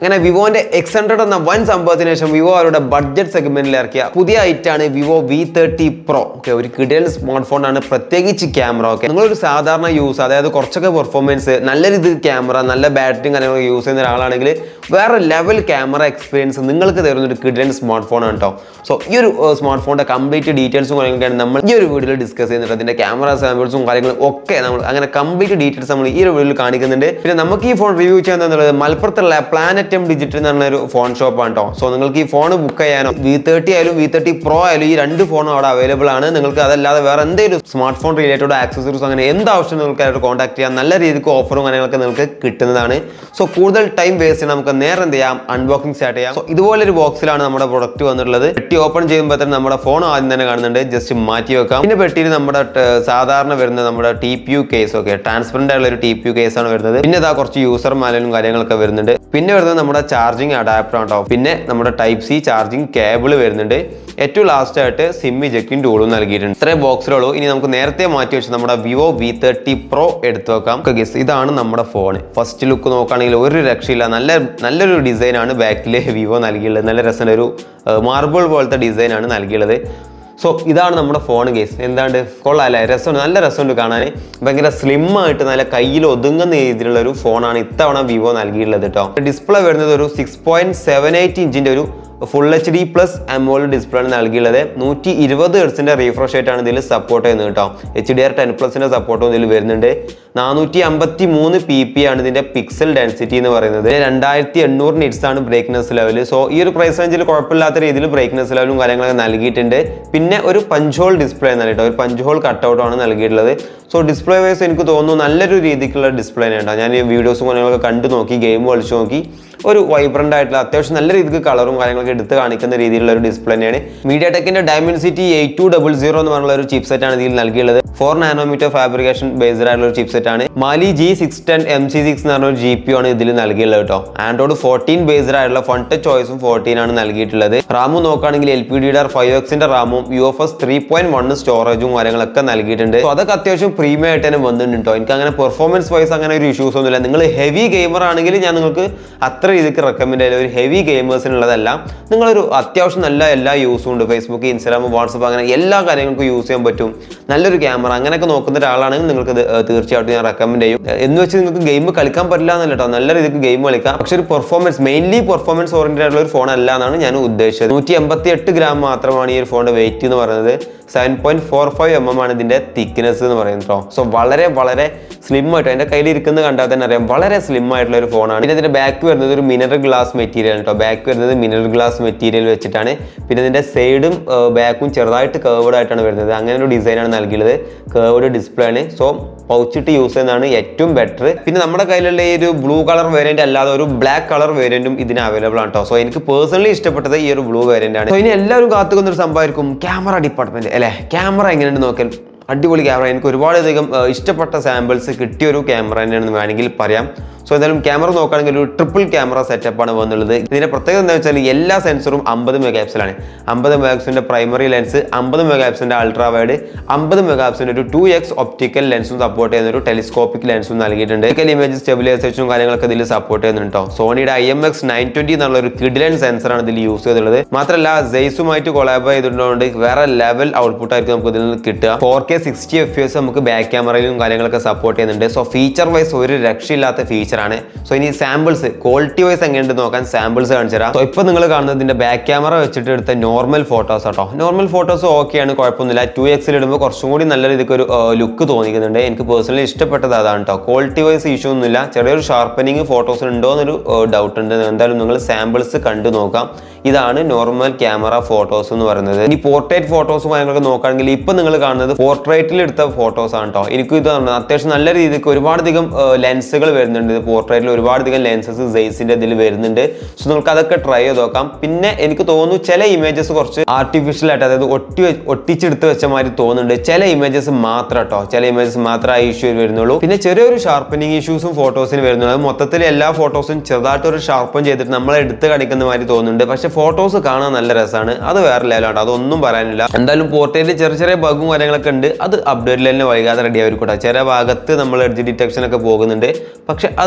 അങ്ങനെ വിവോന്റെ X hundred എന്ന വൻ സംഭവത്തിന് ശേഷം വിവോ അവരുടെ ബഡ്ജറ്റ് സെഗ്മെന്റിൽ ഇറക്കിയ പുതിയ ഐറ്റാണ് Vivo V thirty Pro okay ഒരു കിടിലൻ സ്മാർട്ട് ഫോൺ ആണ് പ്രത്യേകിച്ച് ക്യാമറ ഓക്കെ നിങ്ങളൊരു സാധാരണ യൂസ് അതായത് കുറച്ചൊക്കെ പെർഫോമൻസ് നല്ല രീതിയിൽ ക്യാമറ നല്ല ബാറ്ററിയും കാര്യങ്ങളൊക്കെ യൂസ് ചെയ്യുന്ന ഒരാളാണെങ്കിൽ വേറെ ലെവൽ ക്യാമറ എക്സ്പീരിയൻസ് നിങ്ങൾക്ക് തരുന്ന ഒരു കിടിലൻ സ്മാർട്ട് ഫോൺ ആണ് കേട്ടോ സോ ഈ ഒരു സ്മാർട്ട് ഫോണിന്റെ കംപ്ലീറ്റ് ഡീറ്റെയിൽസും കാര്യങ്ങളൊക്കെയാണ് നമ്മൾ ഈ ഒരു വീഡിയോയിൽ ഡിസ്കസ് ചെയ്യുന്നുണ്ട് അതിന്റെ ക്യാമറ സാമ്പിൾസും കാര്യങ്ങളും ഒക്കെ നമ്മൾ അങ്ങനെ കംപ്ലീറ്റ് ഡീറ്റെയിൽസ് നമ്മൾ ഈ ഒരു വീഡിയോയിൽ കാണിക്കുന്നുണ്ട് പിന്നെ നമുക്ക് ഈ ഫോൺ റിവ്യൂ ചെയ്യാൻ എന്നുള്ളത് മലപ്പുറത്തുള്ള പ്ലാനറ്റ് എം ഡിജിറ്റൽ എന്ന് പറഞ്ഞ ഒരു ഫോൺ ഷോപ്പാണ് കേട്ടോ സോ നിങ്ങൾക്ക് ഈ ഫോൺ ബുക്ക് ചെയ്യാനോ വി തേർട്ടി ആയാലും വി തേർട്ടി പ്രോ ആയാലും ഈ രണ്ട് ഫോണും അവിടെ അവൈലബിൾ ആണ് നിങ്ങൾക്ക് അതല്ലാതെ വേറെ എന്തെങ്കിലും സ്മാർട്ട് ഫോൺ റിലേറ്റഡ് ആക്സസറീസ് അങ്ങനെ എന്ത് ആവശ്യം നിങ്ങൾക്ക് ആയിട്ട് കോൺടാക്ട് ചെയ്യാം നല്ല രീതിക്ക് ഓഫറും കാര്യങ്ങളൊക്കെ നിങ്ങൾക്ക് കിട്ടുന്നതാണ് സോ കൂടുതൽ ടൈം വേസ്റ്റ് ചെയ്യാൻ നമുക്ക് നേരെ എന്ത് ചെയ്യാം അൺബോക്സിംഗ് സ്റ്റാർട്ട് ചെയ്യാം സോ ഇതുപോലെ ഒരു ബോക്സിലാണ് നമ്മുടെ പ്രൊഡക്റ്റ് വന്നിട്ടുള്ളത് പെട്ടി ഓപ്പൺ ചെയ്യുമ്പോൾ തന്നെ നമ്മുടെ ഫോൺ ആദ്യം തന്നെ കാണുന്നുണ്ട് ജസ്റ്റ് മാറ്റി വെക്കാം പിന്നെ പെട്ടിയിൽ നമ്മുടെ ట- സാധാരണ വരുന്ന നമ്മുടെ ടി പി യു കേസ് ഒക്കെ ട്രാൻസ്പെറന്റ് ആയിട്ടുള്ള ഒരു ടി പി യു കേസ് ആണ് വരുന്നത് പിന്നെ ഇതാ കുറച്ച് യൂസർ മാനുവലും കാര്യങ്ങളൊക്കെ വരുന്നുണ്ട് പിന്നെ വരുന്നത് നമ്മുടെ ചാർജിങ് അഡാപ്റ്റർ ആണ് കേട്ടോ പിന്നെ നമ്മുടെ ടൈപ്പ് സി ചാർജിങ് കേബിൾ വരുന്നുണ്ട് ഏറ്റവും ലാസ്റ്റ് ആയിട്ട് സിം ഇജക്റ്റിംഗ് ടൂളും നൽകിയിട്ടുണ്ട് ഇത്രയും ബോക്സിലുള്ളൂ ഇനി നമുക്ക് നേരത്തെ മാറ്റി വെച്ച് നമ്മുടെ വിവോ വി തേർട്ടി പ്രോ എടുത്തു വെക്കാം ഗസ് ഇതാണ് നമ്മുടെ ഫോൺ ഫസ്റ്റ് ലുക്ക് നോക്കുകയാണെങ്കിൽ ഒരു രക്ഷയില്ല നല്ല നല്ലൊരു ഡിസൈനാണ് ബാക്കിൽ വിവോ നൽകിയുള്ളത് നല്ല രസമുള്ള ഒരു മാർബിൾ പോലത്തെ ഡിസൈനാണ് നൽകിയുള്ളത് സോ ഇതാണ് നമ്മുടെ ഫോൺ കേസ് എന്താണ്ട് കൊള്ളാല്ലേ രസമുണ്ട് നല്ല രസമുണ്ട് കാണാൻ ഭയങ്കര സ്ലിം ആയിട്ട് നല്ല കയ്യിൽ ഒതുങ്ങുന്ന രീതിയിലുള്ള ഒരു ഫോണാണ് ഇത്തവണ വിവോ നൽകിയിട്ടുള്ളത് കേട്ടോ ഡിസ്പ്ലേ വരുന്നത് ഒരു സിക്സ് പോയിന്റ് സെവൻ എയ്റ്റ് ഇഞ്ചിന്റെ ഒരു full H D plus AMOLED display ആണ് നൽകിയുള്ളത് നൂറ്റി ഇരുപത് ഹെർട്സിന്റെ റീഫ്രഷ് ആയിട്ടാണ് ഇതിൽ സപ്പോർട്ട് ചെയ്യുന്നത് കേട്ടോ എച്ച് ഡി ആർ ടെൻ പ്ലസിന്റെ സപ്പോർട്ടും ഇതിൽ വരുന്നുണ്ട് നാനൂറ്റി അമ്പത്തി മൂന്ന് പി പി ആണ് ഇതിന്റെ പിക്സൽ ഡെൻസിറ്റി എന്ന് പറയുന്നത് രണ്ടായിരത്തി എണ്ണൂറ് നിറ്റ്സ് ആണ് ബ്രേക്ക്നെസ് ലെവൽ സോ ഈ ഒരു പ്രൈസ് റേഞ്ചിൽ കുഴപ്പമില്ലാത്ത രീതിയിൽ ബ്രേക്ക്നെസ് ലെവലും കാര്യങ്ങളൊക്കെ നൽകിയിട്ടുണ്ട് പിന്നെ ഒരു പഞ്ച് ഹോൾ ഡിസ്പ്ലേ നൽകിട്ടോ ഒരു പഞ്ച് ഹോൾ കട്ടൗട്ട് ആണ് നൽകിയിട്ടുള്ളത് സോ ഡിസ്പ്ലേ വൈസ് എനിക്ക് തോന്നുന്നു നല്ലൊരു രീതിക്കുള്ള ഡിസ്പ്ലേ തന്നെയാണ് ഞാൻ ഈ വീഡിയോസും കാര്യങ്ങളൊക്കെ കണ്ടു നോക്കി ഗെയിം കളിച്ചു നോക്കി ഒരു വൈബ്രന്റ് ആയിട്ടുള്ള അത്യാവശ്യം നല്ല രീതിക്ക് കളറും കാര്യങ്ങളൊക്കെ എടുത്ത് കാണിക്കുന്ന രീതിയിലുള്ള ഒരു ഡിസ്പ്ലേ തന്നെയാണ് മീഡിയ ടെക്കിന്റെ Dimensity eight two double zero എന്ന് പറഞ്ഞുള്ള ഒരു ചിപ്പ് സെറ്റ് ആണ് ഇതിൽ നൽകിയുള്ളത് ഫോർ നാനോമീറ്റർ ഫാബ്രിക്കേഷൻ ബേസ്ഡ് ആയിട്ടുള്ള ഒരു ചിപ്പ് സെറ്റ് ആണ് Mali G six ten M C six എന്ന് പറഞ്ഞ ഒരു ജി പി ആണ് ഇതിൽ നൽകിയുള്ളത് കേട്ടോ ആൻഡ്രോയിഡ് ഫോർട്ടീൻ ബേസ്ഡ് ആയിട്ടുള്ള ഫൺ ടച്ച് ചോയ്സും ഫോർട്ടീൻ ആണ് നൽകിയിട്ടുള്ളത് റാമും നോക്കുകയാണെങ്കിൽ L P D R five എക്സിന്റെ റാമും U F S three point one സ്റ്റോറേജും കാര്യങ്ങളൊക്കെ നൽകിയിട്ടുണ്ട് So അതൊക്കെ അത്യാവശ്യം പ്രീമിയം ആയിട്ട് തന്നെ വന്നിട്ടുണ്ട് കേട്ടോ എനിക്ക് അങ്ങനെ പെർഫോമൻസ് വൈസ് അങ്ങനെ ഒരു ഇഷ്യൂസ് ഒന്നുമില്ല നിങ്ങൾ ഹെവി ഗെയിമർ ആണെങ്കിൽ ഞാൻ നിങ്ങൾക്ക് അത്ര രീതിക്ക് റെക്കമെൻഡ് ചെയ്യില്ല ഒരു ഹെവി ഗെയിമേഴ്സിനുള്ളതല്ല നിങ്ങളൊരു അത്യാവശ്യം നല്ല എല്ലാ യൂസും ഉണ്ട് ഫേസ്ബുക്ക് ഇൻസ്റ്റാഗ്രാം വാട്സപ്പ് അങ്ങനെ എല്ലാ കാര്യങ്ങൾക്കും യൂസ് ചെയ്യാൻ പറ്റും നല്ലൊരു ക്യാമറ അങ്ങനെയൊക്കെ നോക്കുന്ന ഒരാളാണെങ്കിൽ നിങ്ങൾക്ക് ഇത് ഏർ തീർച്ചയായിട്ടും ഞാൻ റെക്കമെൻഡ് ചെയ്യും ഏർ എന്ന് വെച്ച് നിങ്ങൾക്ക് ഗെയിം കളിക്കാൻ പറ്റില്ല എന്നല്ല കേട്ടോ നല്ല രീതിക്ക് ഗെയിം കളിക്കാം പക്ഷെ ഒരു പെർഫോമൻസ് മെയിൻലി പെർഫോമൻസ് ഓറിയന്റഡ് ആയിട്ടുള്ള ഒരു ഫോൺ അല്ല എന്നാണ് ഞാൻ ഉദ്ദേശിച്ചത് നൂറ്റി എൺപത്തി എട്ട് ഗ്രാം മാത്രമാണ് ഈ ഒരു ഫോണിന്റെ വെയിറ്റ് എന്ന് പറയുന്നത് seven point four five M M ആണ് ഇതിന്റെ തിക്നെസ് എന്ന് പറയുന്നത് കേട്ടോ സോ വളരെ വളരെ സ്ലിം ആയിട്ട് എൻ്റെ കയ്യിൽ ഇരിക്കുന്നത് കണ്ടാൽ തന്നെ അറിയാം വളരെ സ്ലിം ആയിട്ടുള്ള ഒരു ഫോണാണ് പിന്നെ ഇതിന്റെ ബാക്ക് വരുന്നത് ഒരു മിനറൽ ഗ്ലാസ് മെറ്റീരിയൽ കേട്ടോ ബാക്ക് വരുന്നത് മിനറൽ ഗ്ലാസ് മെറ്റീരിയൽ വെച്ചിട്ടാണ് പിന്നെ ഇതിന്റെ സൈഡും ബാക്കും ചെറുതായിട്ട് കേർവ്ഡ് ആയിട്ടാണ് വരുന്നത് അങ്ങനെ ഒരു ഡിസൈനാണ് നൽകിയത് കേർവ്ഡ് ഡിസ്പ്ലേ ആണ് സോ പൗച്ചിട്ട് യൂസ് ചെയ്യുന്നതാണ് ഏറ്റവും ബെറ്റർ പിന്നെ നമ്മുടെ കയ്യിലുള്ള ഈ ഒരു ബ്ലൂ കളർ വേരിയന്റ് അല്ലാതെ ഒരു ബ്ലാക്ക് കളർ വേരിയന്റും ഇതിന് അവൈലബിൾ ആണ് കേട്ടോ സോ എനിക്ക് പേഴ്സണലി ഇഷ്ടപ്പെട്ടത് ഈ ഒരു ബ്ലൂ വേരിയന്റ് ആണ് സോ ഇനി എല്ലാവരും കാത്തുക്കുന്ന ഒരു സംഭവമായിരിക്കും ക്യാമറ ഡിപ്പാർട്ട്മെന്റ് അല്ലേ ക്യാമറ എങ്ങനെയുണ്ട് നോക്കൽ അടിപൊളി ക്യാമറ എനിക്ക് ഒരുപാടധികം ഏർ, ഇഷ്ടപ്പെട്ട സാമ്പിൾസ് കിട്ടിയ ഒരു ക്യാമറ തന്നെയാണെന്ന് വേണമെങ്കിൽ പറയാം സോ എന്തായാലും ക്യാമറ നോക്കുകയാണെങ്കിൽ ഒരു ട്രിപ്പിൾ ക്യാമറ സെറ്റപ്പാണ് വന്നുള്ളത് ഇതിന്റെ പ്രത്യേകത എന്താ വെച്ചാൽ എല്ലാ സെൻസറും അമ്പത് മെഗാപ്സിലാണ് അമ്പത് മെഗാപ്സിന്റെ പ്രൈമറി ലെൻസ് അമ്പത് മെഗാപ്സിന്റെ അൾട്രാ വൈഡ് അമ്പത് മെഗാപ്സിന്റെ ഒരു ടു എക്സ് ഒപ്റ്റിക്കൽ ലെൻസും സപ്പോർട്ട് ചെയ്യുന്ന ഒരു ടെലിസ്കോപ്പിക് ലെൻസും നൽകിയിട്ടുണ്ട് ഒപ്റ്റിക്കൽ ഇമേജ് സ്റ്റെബിലൈസേഷനും കാര്യങ്ങളൊക്കെ ഇതിൽ സപ്പോർട്ട് ചെയ്യുന്നുണ്ട് കേട്ടോ സോണിയുടെ I M X nine twenty എന്നുള്ള ഒരു കിഡിലൻ സെൻസറാണ് ഇതിൽ യൂസ് ചെയ്തിട്ടുള്ളത് മാത്രമല്ല ജെയ്സുമായിട്ട് കൊളാബ് ചെയ്തിട്ടുള്ളതുകൊണ്ട് വേറെ ലെവൽ ഔട്ട്പുട്ട് ആയിരിക്കും നമുക്ക് ഇതിൽ നിന്ന് കിട്ടുക four K sixty F S നമുക്ക് ബാക്ക് ക്യാമറയിലും കാര്യങ്ങളൊക്കെ സപ്പോർട്ട് ചെയ്യുന്നുണ്ട് സോ ഫീച്ചർ വൈസ് ഒരു രക്ഷയില്ലാത്ത ഫീച്ചറാണ് സോ ഇനി സാമ്പിൾസ് ക്വാളിറ്റി വൈസ് എങ്ങനെയുണ്ട് നോക്കാൻ സാമ്പിൾസ് കാണിച്ചു തരാം സോ ഇപ്പോൾ നിങ്ങൾ കാണുന്നത് ഇതിന്റെ ബാക്ക് ക്യാമറ വെച്ചിട്ട് എടുത്ത normal photos auto normal photos ഓക്കെയാണ് കുഴപ്പമൊന്നുമില്ല ടു എക്സിൽ ഇടുമ്പോൾ കുറച്ചും കൂടി നല്ല രീതിക്ക് ഒരു ലുക്ക് തോന്നിക്കുന്നുണ്ട് എനിക്ക് പേഴ്സണലി ഇഷ്ടപ്പെട്ടത് അതാണ് കേട്ടോ ക്വാളിറ്റി വൈസ് ഇഷ്യൂ ഒന്നുമില്ല ചെറിയൊരു ഷാർപ്പനിങ് ഫോട്ടോസിൽ ഉണ്ടോ എന്നൊരു ഡൗട്ട് ഉണ്ട് എന്തായാലും നിങ്ങൾ സാമ്പിൾസ് കണ്ടു നോക്കാം ഇതാണ് നോർമൽ ക്യാമറ ഫോട്ടോസ് എന്ന് പറയുന്നത് ഇനി പോർട്രേറ്റ് ഫോട്ടോസും കാര്യങ്ങളൊക്കെ നോക്കുകയാണെങ്കിൽ ഇപ്പൊ നിങ്ങൾ കാണുന്നത് പോർട്രേറ്റിൽ എടുത്ത ഫോട്ടോസ് ആണ് കേട്ടോ എനിക്കും ഇത് പറഞ്ഞത് അത്യാവശ്യം നല്ല രീതിക്ക് ഒരുപാടധികം ലെൻസുകൾ വരുന്നുണ്ട് പോർട്രേറ്റിൽ ഒരുപാടധികം ലെൻസസ് ജെയ്സിന്റെ ഇതിൽ വരുന്നുണ്ട് സോ നിങ്ങൾക്ക് അതൊക്കെ ട്രൈ ചെയ്ത് നോക്കാം പിന്നെ എനിക്ക് തോന്നുന്നു ചില ഇമേജസ് കുറച്ച് ആർട്ടിഫിഷ്യൽ ആയിട്ട് അതായത് ഒട്ടി വെ- ഒട്ടിച്ചെടുത്ത് വെച്ച മാതിരി തോന്നുന്നുണ്ട് ചില ഇമേജസ് മാത്രം കേട്ടോ ചില ഇമേജസ് മാത്രമേ ആ ഇഷ്യൂ വരുന്നുള്ളൂ പിന്നെ ചെറിയൊരു ഷാർപ്പനിങ് ഇഷ്യൂസും ഫോട്ടോസിന് വരുന്നുള്ളൂ അത് മൊത്തത്തിൽ എല്ലാ ഫോട്ടോസും ചെറുതായിട്ട് ഒരു ഷാർപ്പൻ ചെയ്തിട്ട് നമ്മളെ എടുത്ത് കാണിക്കുന്ന മാതിരി തോന്നുന്നുണ്ട് പക്ഷെ ഫോട്ടോസ് കാണാൻ നല്ല രസമാണ് അത് വേറെ ലെവലാണ് അതൊന്നും പറയാനില്ല എന്തായാലും പോർട്ടേറ്റിൽ ചെറിയ ചെറിയ ബഗും കാര്യങ്ങളൊക്കെ ഉണ്ട് അത് അപ്ഡേറ്റിൽ തന്നെ വൈകാതെ റെഡി ആയിരിക്കട്ടെ ചില ഭാഗത്ത് നമ്മൾ എഡ്ജ് ഡിറ്റക്ഷൻ ഒക്കെ പോകുന്നുണ്ട് പക്ഷെ അത്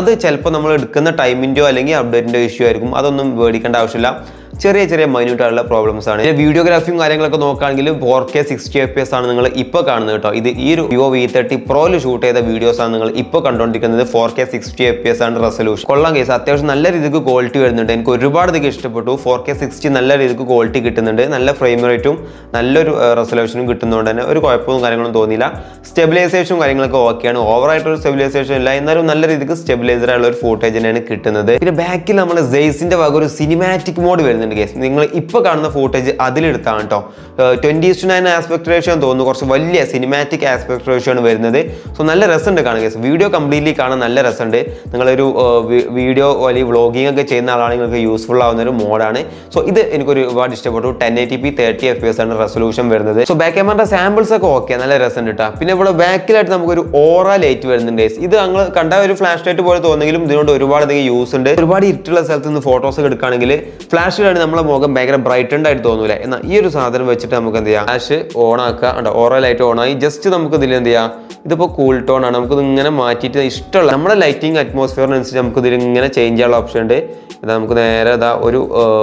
അത് ചിലപ്പോൾ നമ്മൾ എടുക്കുന്ന ടൈമിൻ്റെയോ അല്ലെങ്കിൽ അപ്ഡേറ്റിൻ്റെ ഇഷ്യൂ ആയിരിക്കും അതൊന്നും പേടിക്കേണ്ട ആവശ്യമില്ല ചെറിയ ചെറിയ മൈന്യൂട്ട് ആയിട്ടുള്ള പ്രോബ്ലംസ് ആണ് വീഡിയോഗ്രാഫിയും കാര്യങ്ങളൊക്കെ നോക്കുകയാണെങ്കിൽ four K sixty F S ആണ് നിങ്ങൾ ഇപ്പോൾ കാണുന്നത് കേട്ടോ ഇത് ഈ ഒരു വിവോ വി തേർട്ടി പ്രോയിൽ ഷൂട്ട് ചെയ്ത വീഡിയോസ് ആണ് നിങ്ങൾ ഇപ്പോൾ കണ്ടുകൊണ്ടിരിക്കുന്നത് four K sixty F S ആണ് റെസൊല്യൂഷൻ കൊള്ളാം കേസ് അത്യാവശ്യം നല്ല രീതിക്ക് ക്വാളിറ്റി വരുന്നുണ്ട് എനിക്ക് ഒരുപാട് ഇതിക്ക് ഇഷ്ടപ്പെട്ടു ഫോർ കെ സിക്സ്റ്റി നല്ല രീതിക്ക് ക്വാളിറ്റി കിട്ടുന്നുണ്ട് നല്ല ഫ്രെയിം റേറ്റും നല്ലൊരു റെസൊല്യൂഷനും കിട്ടുന്നതുകൊണ്ട് തന്നെ ഒരു കുഴപ്പവും കാര്യങ്ങളും തോന്നിയില്ല സ്റ്റെബിലൈസേഷനും കാര്യങ്ങളൊക്കെ ഓക്കെയാണ് ഓവറായിട്ടൊരു സ്റ്റെബിലൈസേഷൻ ഇല്ല എന്നാലും നല്ല രീതിക്ക് സ്റ്റെബിലൈസർ ആയുള്ള ഒരു ഫൂട്ടേജ് തന്നെയാണ് കിട്ടുന്നത് പിന്നെ ബാക്കിൽ നമ്മൾ ജെയ്സിന്റെ വക ഒരു സിനിമാറ്റിക് മോഡ് വരുന്നുണ്ട് കേസ് നിങ്ങൾ ഇപ്പോൾ കാണുന്ന ഫൂട്ടേജ് അതിലെടുത്താണ് കേട്ടോ twenty two nine aspect ratio എന്ന് തോന്നുന്നു കുറച്ച് വലിയ സിനിമാറ്റിക് ആസ്പെക്ട് റേഷ്യോ ആണ് വരുന്നത് സോ നല്ല രസമുണ്ട് കാണാൻ കേസ് വീഡിയോ കംപ്ലീറ്റ്ലി കാണാൻ നല്ല രസമുണ്ട് നിങ്ങളൊരു വീഡിയോ വലിയ വ്ളോഗിംഗ് ഒക്കെ ചെയ്യുന്ന ആളാണെങ്കിൽ നിങ്ങൾക്ക് യൂസ്ഫുൾ ആവുന്ന ഒരു മോഡാണ് സോ ഇത് എനിക്കൊരു ഒരുപാട് ഇഷ്ടപ്പെട്ടു ten eighty P thirty F S ആണ് റെസൊല്യൂഷൻ വരുന്നത് സോ ബാക്ക് ക്യാമറ സാമ്പിൾസ് ഒക്കെ ഓക്കെ നല്ല രസമുണ്ട് കേട്ടോ പിന്നെ ഇവിടെ ബാക്കിലായിട്ട് നമുക്കൊരു ഓറ ലൈറ്റ് വരുന്നുണ്ട് guys. ഇത് ഞങ്ങൾ കണ്ട ഒരു ഫ്ലാഷ് ലൈറ്റ് പോലെ തോന്നെങ്കിലും ഇതിനോട് ഒരുപാട് അധികം യൂസ് ഉണ്ട് ഒരുപാട് ഇരുട്ടുള്ള സ്ഥലത്ത് നിന്ന് ഫോട്ടോസ് ഒക്കെ എടുക്കുകയാണെങ്കിൽ ഫ്ലാഷിലാണ് നമ്മളെ മുഖം ഭയങ്കര ബ്രൈറ്റൻഡ് ആയിട്ട് തോന്നൂല എന്നാൽ ഈ ഒരു സാധനം വെച്ചിട്ട് നമുക്ക് എന്ത് ചെയ്യാം ഫ്ലാഷ് ഓൺ ആക്കുക ഉണ്ടോ ഓറ ലൈറ്റ് ഓൺ ആയി ജസ്റ്റ് നമുക്ക് ഇതിൽ എന്ത് ചെയ്യാം ഇതിപ്പോൾ കൂൾ ടോൺ ആണ് നമുക്ക് ഇങ്ങനെ മാറ്റിയിട്ട് ഇഷ്ടമുള്ള നമ്മുടെ ലൈറ്റിംഗ് അറ്റ്മോസ്ഫിയറിനനുസരിച്ച് നമുക്ക് ഇതിൽ ഇങ്ങനെ ചേഞ്ച് ചെയ്യാനുള്ള ഓപ്ഷൻ ഉണ്ട് ഇതാ നമുക്ക് നേരെ ഇതാ ഒരു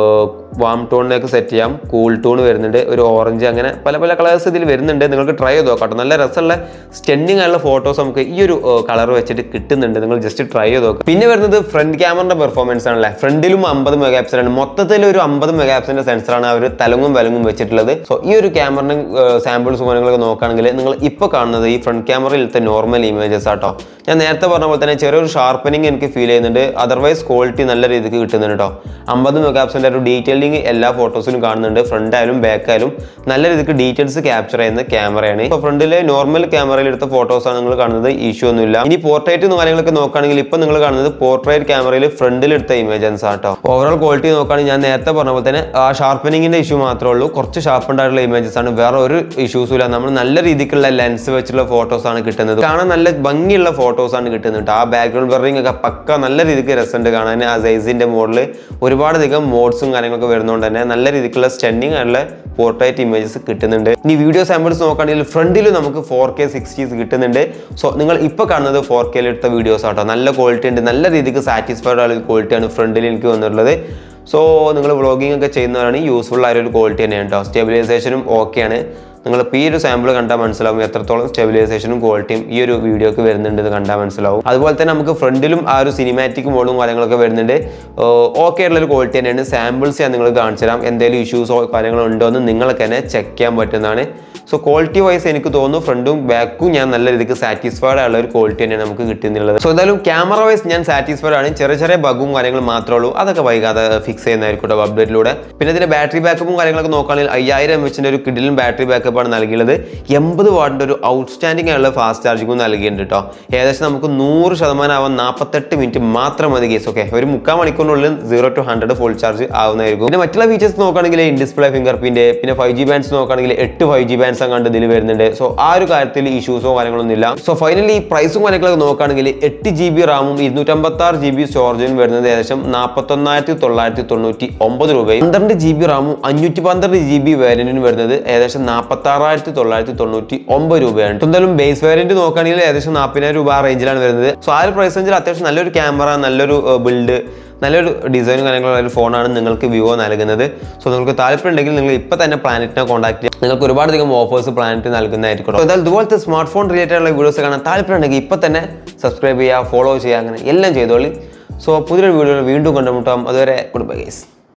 വാം ടോണിലേക്ക് സെറ്റ് ചെയ്യാം കൂൾ ടോൺ വരുന്നുണ്ട് ഒരു ഓറഞ്ച് അങ്ങനെ പല പല കളേഴ്സ് ഇതിൽ വരുന്നുണ്ട് നിങ്ങൾക്ക് ട്രൈ ചെയ്ത് നോക്കാം നല്ല രസമുള്ള സ്റ്റെൻഡിങ് ആയുള്ള ഫോട്ടോസ് നമുക്ക് ഈ ഒരു കളർ വെച്ചിട്ട് കിട്ടുന്നുണ്ട് നിങ്ങൾ ജസ്റ്റ് ട്രൈ ചെയ്ത് നോക്കുക പിന്നെ വരുന്നത് ഫ്രണ്ട് ക്യാമറയുടെ പെർഫോമൻസ് ആണല്ലേ ഫ്രണ്ടിലും അമ്പത് മെഗാ ആണ് മൊത്തത്തിൽ ഒരു അമ്പത് മെഗാ പിക്സലിന്റെ സെൻസറാണ് അവർ തലങ്ങും വലങ്ങും വെച്ചിട്ടുള്ളത് സോ ഈ ഒരു ക്യാമറയുടെ സാമ്പിൾസ് കാര്യങ്ങളൊക്കെ നോക്കുകയാണെങ്കിൽ നിങ്ങൾ ഇപ്പോൾ കാണുന്നത് ഈ ഫ്രണ്ട് ക്യാമറയിലത്തെ നോർമൽ ഇമേജസ് ആട്ടോ ഞാൻ നേരത്തെ പറഞ്ഞ പോലെ തന്നെ ചെറിയൊരു ഷാർപ്പനിങ് എനിക്ക് ഫീൽ ചെയ്യുന്നുണ്ട് അതർവൈസ് ക്വാളിറ്റി നല്ല രീതിക്ക് കിട്ടുന്നുണ്ട് കേട്ടോ അമ്പത് മെഗാപ്സിൻ്റെ ഒരു ഡീറ്റെയിലിംഗ് എല്ലാ ഫോട്ടോസിലും കാണുന്നുണ്ട് ഫ്രണ്ട് ആയാലും ബാക്ക് ആയാലും നല്ല രീതിക്ക് ഡീറ്റെയിൽസ് ക്യാപ്ചർ ചെയ്യുന്ന ക്യാമറയാണ് ഇപ്പോൾ ഫ്രണ്ടിലെ നോർമൽ ക്യാമറയിൽ എടുത്ത ഫോട്ടോസാണ് നിങ്ങൾ കാണുന്നത് ഇഷ്യൂ ഒന്നുമില്ല ഇനി പോർട്രേറ്റ് കാര്യങ്ങളൊക്കെ നോക്കുകയാണെങ്കിൽ ഇപ്പോൾ നിങ്ങൾ കാണുന്നത് പോർട്രേറ്റ് ക്യാമറയിൽ ഫ്രണ്ടിൽ എടുത്ത ഇമേജൻസ് ആട്ടോ ഓവറോൾ ക്വാളിറ്റി നോക്കുകയാണെങ്കിൽ ഞാൻ നേരത്തെ പറഞ്ഞ പോലെ തന്നെ ആ ഷാർപ്പനിങ്ങിന്റെ ഇഷ്യൂ മാത്രമേ ഉള്ളൂ കുറച്ച് ഷാർപ്പൻഡ് ആയിട്ടുള്ള ഇമേജസ് ആണ് വേറെ ഒരു ഇഷ്യൂസും ഇല്ല നമ്മൾ നല്ല രീതിക്കുള്ള ലെൻസ് വെച്ചുള്ള ഫോട്ടോസ് ആണ് കിട്ടുന്നത് കാണാൻ നല്ല ഭംഗിയുള്ള ഫോട്ടോസ് ആണ് കിട്ടുന്നത് ആ ബാക്ക്ഗ്രൗണ്ട് ബ്ലറിംഗ് ഒക്കെ പക്ക നല്ല രീതിക്ക് രസമുണ്ട് കാണാൻ ആ സൈസിന്റെ മോഡിൽ ഒരുപാട് അധികം മോഡ്സും കാര്യങ്ങളൊക്കെ വരുന്നതുകൊണ്ട് തന്നെ നല്ല രീതിക്കുള്ള സ്റ്റെൻഡിങ് ആയിട്ടുള്ള പോർട്രേറ്റ് ഇമേജസ് കിട്ടുന്നുണ്ട് ഇനി വീഡിയോ സാമ്പിൾസ് നോക്കുകയാണെങ്കിൽ ഫ്രണ്ടിൽ നമുക്ക് ഫോർ കെ സിക്സ്റ്റീസ് കിട്ടുന്നുണ്ട് സോ നിങ്ങൾ ഇപ്പോൾ കാണുന്നത് ഫോർ കെയിൽ എടുത്ത വീഡിയോസ് ആട്ടോ നല്ല ക്വാളിറ്റി ഉണ്ട് നല്ല രീതിക്ക് സാറ്റിസ്ഫൈഡ് ആയ ക്വാളിറ്റിയാണ് ഫ്രണ്ടിൽ എനിക്ക് വന്നിട്ടുള്ളത് സോ നിങ്ങൾ വ്ളോഗിംഗ് ഒക്കെ ചെയ്യുന്നവരാണ് യൂസ്ഫുൾ ആയ ഒരു ക്വാളിറ്റി തന്നെയാണ് കേട്ടോ സ്റ്റെബിലൈസേഷനും ഓക്കെയാണ് നിങ്ങൾ ഇപ്പോൾ ഈ ഒരു സാമ്പിൾ കണ്ടാൽ മനസ്സിലാവും എത്രത്തോളം സ്റ്റെബിലൈസേഷനും ക്വാളിറ്റിയും ഈ ഒരു വീഡിയോക്ക് വരുന്നുണ്ട് എന്ന് കണ്ടാൽ മനസ്സിലാവും അതുപോലെ തന്നെ നമുക്ക് ഫ്രണ്ടിലും ആ ഒരു സിനിമാറ്റിക് മോഡും കാര്യങ്ങളൊക്കെ വരുന്നുണ്ട് ഓക്കെ ആയിട്ടുള്ള ഒരു ക്വാളിറ്റി തന്നെയാണ് സാമ്പിൾസ് ഞാൻ നിങ്ങൾ കാണിച്ചു തരാം എന്തെങ്കിലും ഇഷ്യൂസോ കാര്യങ്ങളോ ഉണ്ടോ എന്ന് നിങ്ങൾക്ക് തന്നെ ചെക്ക് ചെയ്യാൻ പറ്റുന്നതാണ് സോ ക്വാളിറ്റി വൈസ് എനിക്ക് തോന്നുന്നു ഫ്രണ്ടും ബാക്കും ഞാൻ നല്ല രീതിക്ക് സാറ്റിസ്ഫൈഡ് ആയുള്ള ഒരു ക്വാളിറ്റി തന്നെയാണ് നമുക്ക് കിട്ടുന്നുള്ളത് സോ എന്തായാലും ക്യാമറ വൈസ് ഞാൻ സാറ്റിസ്ഫൈഡ് ആണ് ചെറിയ ചെറിയ ബഗും കാര്യങ്ങളും മാത്രമേ ഉള്ളൂ അതൊക്കെ വൈകാതെ ഫിക്സ് ചെയ്യുന്നതായിരിക്കും കേട്ടോ അപ്ഡേറ്റിലൂടെ പിന്നെ ഇതിന്റെ ബാറ്ററി ബാക്കപ്പും കാര്യങ്ങളൊക്കെ നോക്കുകയാണെങ്കിൽ അയ്യായിരം എം എച്ചിന്റെ ഒരു കിഡിലും ബാറ്ററി ബാക്കപ്പ് ആണ് നൽകിയുള്ളത് എൺപത് വാട്ടിന്റെ ഒരു ഔട്ട്സ്റ്റാൻഡിംഗ് ആയുള്ള ഫാസ്റ്റ് ചാർജിങ്ങും നൽകിയിട്ടുണ്ട് കേട്ടോ ഏകദേശം നമുക്ക് നൂറ് ശതമാനം ആവാൻ നാൽപ്പത്തെട്ട് മിനിറ്റ് മാത്രം മതി കേസ് ഓക്കെ ഒരു മുക്കാൽ മണിക്കൂറിനുള്ളിൽ zero to hundred full charge ആവുന്നതായിരിക്കും പിന്നെ മറ്റുള്ള ഫീച്ചേഴ്സ് നോക്കുകയാണെങ്കിൽ ഇൻ ഡിസ്പ്ലേ ഫിംഗർ പ്രിന്റ് പിന്നെ ഫൈവ് ജി ബാൻഡ്സ് നോക്കുകയാണെങ്കിൽ എട്ട് ഫൈവ് ജി ബാൻഡ്സ് കണ്ട് ഇതിൽ വരുന്നുണ്ട് സോ ആ ഒരു കാര്യത്തിൽ ഇഷ്യൂസോ കാര്യങ്ങളൊന്നും ഇല്ല സോ ഫൈനലി പ്രൈസും കാര്യങ്ങളൊക്കെ നോക്കുകയാണെങ്കിൽ എട്ട് ജി ബി റാമും ഇരുന്നൂറ്റമ്പത്തി ആറ് ജി ബി സ്റ്റോറേജും വരുന്നത് ഏകദേശം നാൽപ്പത്തൊന്നായിരത്തി തൊള്ളായിരത്തി തൊണ്ണൂറ്റി ഒമ്പത് രൂപയും പന്ത്രണ്ട് ജി ബി റാമും അഞ്ഞൂറ്റി പന്ത്രണ്ട് ജി ബി വേരിയന്റിന് വരുന്നത് ഏകദേശം നാൽപ്പത്തി ആറായിരത്തി തൊള്ളായിരത്തി തൊണ്ണൂറ്റി ഒമ്പത് രൂപയാണ് എന്തായാലും ബേസ് വേരിയന്റ് നോക്കുകയാണെങ്കിൽ ഏകദേശം നാൽപ്പതിനായിരം രൂപ ആ റേഞ്ചിലാണ് വരുന്നത് സോ ആ ഒരു പ്രൈസ് റേഞ്ചിൽ അത്യാവശ്യം നല്ലൊരു ക്യാമറ നല്ലൊരു ബിൽഡ് നല്ലൊരു ഡിസൈനും കാര്യങ്ങളുള്ള ഒരു ഫോണാണ് നിങ്ങൾക്ക് വിവോ നൽകുന്നത് സോ നിങ്ങൾക്ക് താല്പര്യം ഉണ്ടെങ്കിൽ നിങ്ങൾ ഇപ്പോൾ തന്നെ പ്ലാനറ്റിനെ കോൺടാക്ട് ചെയ്യാം നിങ്ങൾക്ക് ഒരുപാടധികം ഓഫേഴ്സ് പ്ലാനറ്റ് നൽകുന്നതായിരിക്കും അപ്പോൾ എന്തായാലും ഇതുപോലത്തെ സ്മാർട്ട് ഫോൺ റിലേറ്റഡ് ആയിട്ടുള്ള വീഡിയോസ് കാണാൻ താല്പര്യം ഉണ്ടെങ്കിൽ ഇപ്പോൾ തന്നെ സബ്സ്ക്രൈബ് ചെയ്യുക ഫോളോ ചെയ്യുക അങ്ങനെ എല്ലാം ചെയ്തോളി സോ പുതിയൊരു വീഡിയോയിൽ വീണ്ടും കണ്ടുമുട്ടാം അതുവരെ ഗുഡ് ബൈ ഗൈസ്